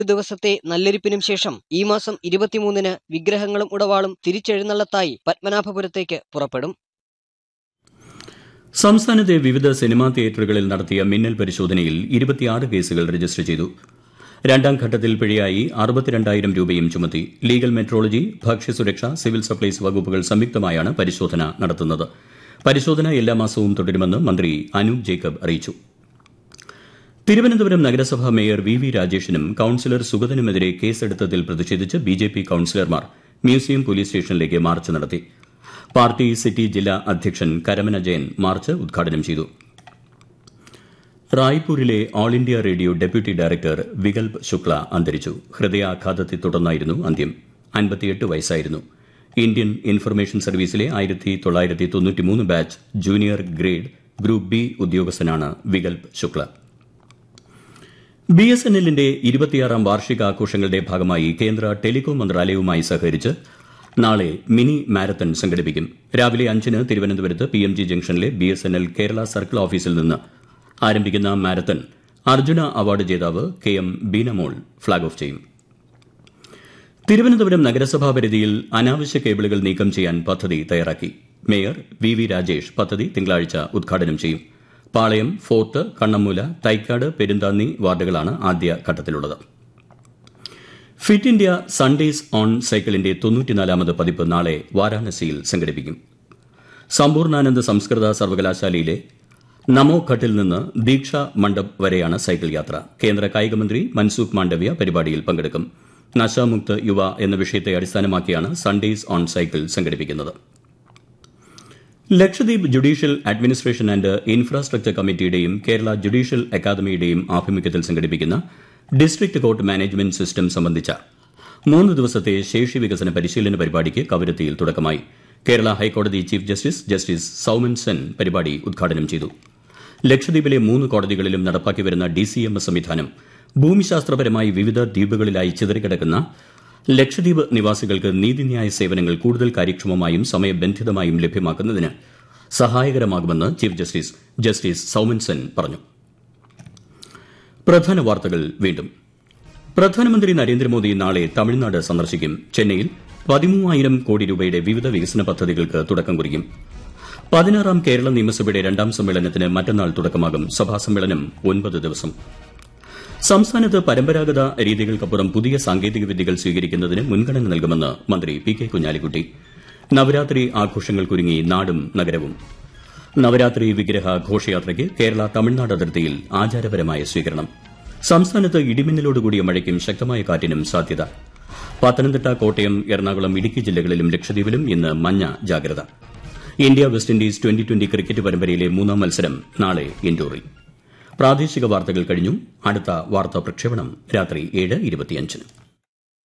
ഒരു ദിവസത്തെ നല്ലെരിപ്പിനും ശേഷം ഈ മാസം ഇരുപത്തിമൂന്നിന് വിഗ്രഹങ്ങളും ഉടവാളും തിരിച്ചെഴുന്നള്ളത്തായി പത്മനാഭപുരത്തേക്ക് പുറപ്പെടും സംസ്ഥാനത്തെ വിവിധ സിനിമാ തിയേറ്ററുകളിൽ നടത്തിയ മിന്നൽ പരിശോധനയിൽ ഇരുപത്തിയാറ് കേസുകൾ രജിസ്റ്റർ ചെയ്തു രണ്ടാം ഘട്ടത്തിൽ പിഴയായി അറുപത്തിരണ്ടായിരം രൂപയും ചുമത്തി ലീഗൽ മെട്രോളജി ഭക്ഷ്യസുരക്ഷ സിവിൽ സപ്ലൈസ് വകുപ്പുകൾ സംയുക്തമായാണ് പരിശോധന നടത്തുന്നത് പരിശോധന എല്ലാ മാസവും തുടരുമെന്ന് മന്ത്രി അനൂപ് ജേക്കബ് അറിയിച്ചു തിരുവനന്തപുരം നഗരസഭാ മേയർ വി വി രാജേഷിനും കൌൺസിലർ സുഗതനുമെതിരെ കേസെടുത്തതിൽ പ്രതിഷേധിച്ച് ബി ജെ പി കൌൺസിലർമാർ മ്യൂസിയം പോലീസ് സ്റ്റേഷനിലേക്ക് മാർച്ച് നടത്തി പാർട്ടി സിറ്റി ജില്ലാ അധ്യക്ഷൻ കരമന ജയൻ മാർച്ച് ഉദ്ഘാടനം ചെയ്തു റായ്പൂരിലെ All India Radio deputy director Vikalp Shukla അന്തരിച്ചു ഹൃദയാഘാതത്തെ തുടർന്നായിരുന്നു അന്ത്യം അൻപത്തിയെട്ട് വയസ്സായിരുന്നു ഇന്ത്യൻ ഇൻഫർമേഷൻ സർവീസിലെ ആയിരത്തി തൊള്ളായിരത്തി തൊണ്ണൂറ്റിമൂന്ന് batch junior grade group B ഉദ്യോഗസ്ഥനാണ് Vikalp Shukla B S N എല്ലിന്റെ ഇരുപത്തിയാറാം വാർഷികാഘോഷങ്ങളുടെ ഭാഗമായി കേന്ദ്ര ടെലികോം മന്ത്രാലയവുമായി സഹകരിച്ച് നാളെ മിനി മാരത്തൺ സംഘടിപ്പിക്കും രാവിലെ അഞ്ചിന് തിരുവനന്തപുരത്ത് പി എം ജി ജംഗ്ഷനിലെ B S N L Kerala circle ഓഫീസിൽ നിന്ന് ആരംഭിക്കുന്ന മാരത്തൺ അർജുന അവാർഡ് ജേതാവ് K M Beenamol flag off ചെയ്യും തിരുവനന്തപുരം നഗരസഭാ പരിധിയിൽ അനാവശ്യ കേബിളുകൾ നീക്കം ചെയ്യാൻ പദ്ധതി തയ്യാറാക്കി മേയർ വി വി രാജേഷ് പദ്ധതി തിങ്കളാഴ്ച ഉദ്ഘാടനം ചെയ്യും പാളയം ഫോർട്ട് കണ്ണമ്മൂല തൈക്കാട് പെരുന്താന്നി വാർഡുകളാണ് ആദ്യ ഘട്ടത്തിലുള്ളത് ഫിറ്റ് ഇന്ത്യ സൺഡേസ് ഓൺ സൈക്കിളിന്റെ തൊണ്ണൂറ്റിനാലാമത് പതിപ്പ് നാളെ വാരാണസിയിൽ സംഘടിപ്പിക്കും സമ്പൂർണ്ണാനന്ദ സംസ്കൃത സർവകലാശാലയിലെ നമോ ഘട്ടിൽ നിന്ന് ദീക്ഷ മണ്ഡപ് വരെയാണ് സൈക്കിൾ യാത്ര കേന്ദ്ര കായികമന്ത്രി മൻസുഖ് മാണ്ഡവ്യ പരിപാടിയിൽ പങ്കെടുക്കും നശാമുക്ത് യുവ എന്ന വിഷയത്തെ അടിസ്ഥാനമാക്കിയാണ് സൺഡേസ് ഓൺ സൈക്കിൾ സംഘടിപ്പിക്കുന്നത് Lakshadweep judicial administration and infrastructure കമ്മിറ്റിയുടെയും കേരള ജുഡീഷ്യൽ അക്കാദമിയുടെയും ആഭിമുഖ്യത്തിൽ സംഘടിപ്പിക്കുന്ന ഡിസ്ട്രിക്ട് കോർട്ട് മാനേജ്മെന്റ് സിസ്റ്റം സംബന്ധിച്ച മൂന്ന് ദിവസത്തെ ശേഷി വികസന പരിശീലന പരിപാടിക്ക് കവരത്തിയിൽ തുടക്കമായി കേരള ഹൈക്കോടതി chief justice justice Soumen Sen പരിപാടി ഉദ്ഘാടനം ചെയ്തു ലക്ഷദ്വീപിലെ മൂന്ന് കോടതികളിലും നടപ്പാക്കി വരുന്ന ഡിസിഎംഎസ് സംവിധാനം ഭൂമിശാസ്ത്രപരമായി വിവിധ ദ്വീപുകളിലായി ചിതറിക്കിടക്കുന്ന ലക്ഷദ്വീപ് നിവാസികൾക്ക് നീതിന്യായ സേവനങ്ങൾ കൂടുതൽ കാര്യക്ഷമമായും സമയബന്ധിതമായും ലഭ്യമാക്കുന്നതിന് സഹായകരമാകുമെന്ന് chief justice justice Soumen Sen പറഞ്ഞു പ്രധാന വാർത്തകൾ വീണ്ടും പ്രധാനമന്ത്രി നരേന്ദ്രമോദി നാളെ തമിഴ്നാട് സന്ദർശിക്കും ചെന്നൈയിൽ പതിമൂവായിരം കോടി രൂപയുടെ വിവിധ വികസന പദ്ധതികൾക്ക് തുടക്കം കുറിക്കും പതിനാറാം കേരള നിയമസഭയുടെ രണ്ടാം സമ്മേളനത്തിന് മറ്റന്നാൾ തുടക്കമാകും സഭാ സമ്മേളനം ഒൻപത് ദിവസം സംസ്ഥാനത്ത് പരമ്പരാഗത രീതികൾക്കപ്പുറം പുതിയ സാങ്കേതിക വിദ്യകൾ സ്വീകരിക്കുന്നതിന് മുൻഗണന നൽകുമെന്ന് മന്ത്രി പി കെ കുഞ്ഞാലിക്കുട്ടി നവരാത്രി ആഘോഷങ്ങൾക്കൊരുങ്ങി നാടും നഗരവും നവരാത്രി വിഗ്രഹ ഘോഷയാത്രയ്ക്ക് കേരള തമിഴ്നാട് അതിർത്തിയിൽ ആചാരപരമായ സ്വീകരണം സംസ്ഥാനത്ത് ഇടിമിന്നലോടുകൂടിയ മഴയ്ക്കും ശക്തമായ കാറ്റിനും സാധ്യത പത്തനംതിട്ട കോട്ടയം എറണാകുളം ഇടുക്കി ജില്ലകളിലും ലക്ഷദ്വീപിലും ഇന്ന് മഞ്ഞ ജാഗ്രത India West Indies twenty twenty cricket പരമ്പരയിലെ മൂന്നാം മത്സരം നാളെ ഇൻഡോറിൽ പ്രാദേശിക വാർത്തകൾ കഴിഞ്ഞു അടുത്ത വാർത്താ പ്രക്ഷേപണം രാത്രി ഏഴ് ഇരുപത്തിയഞ്ചിന്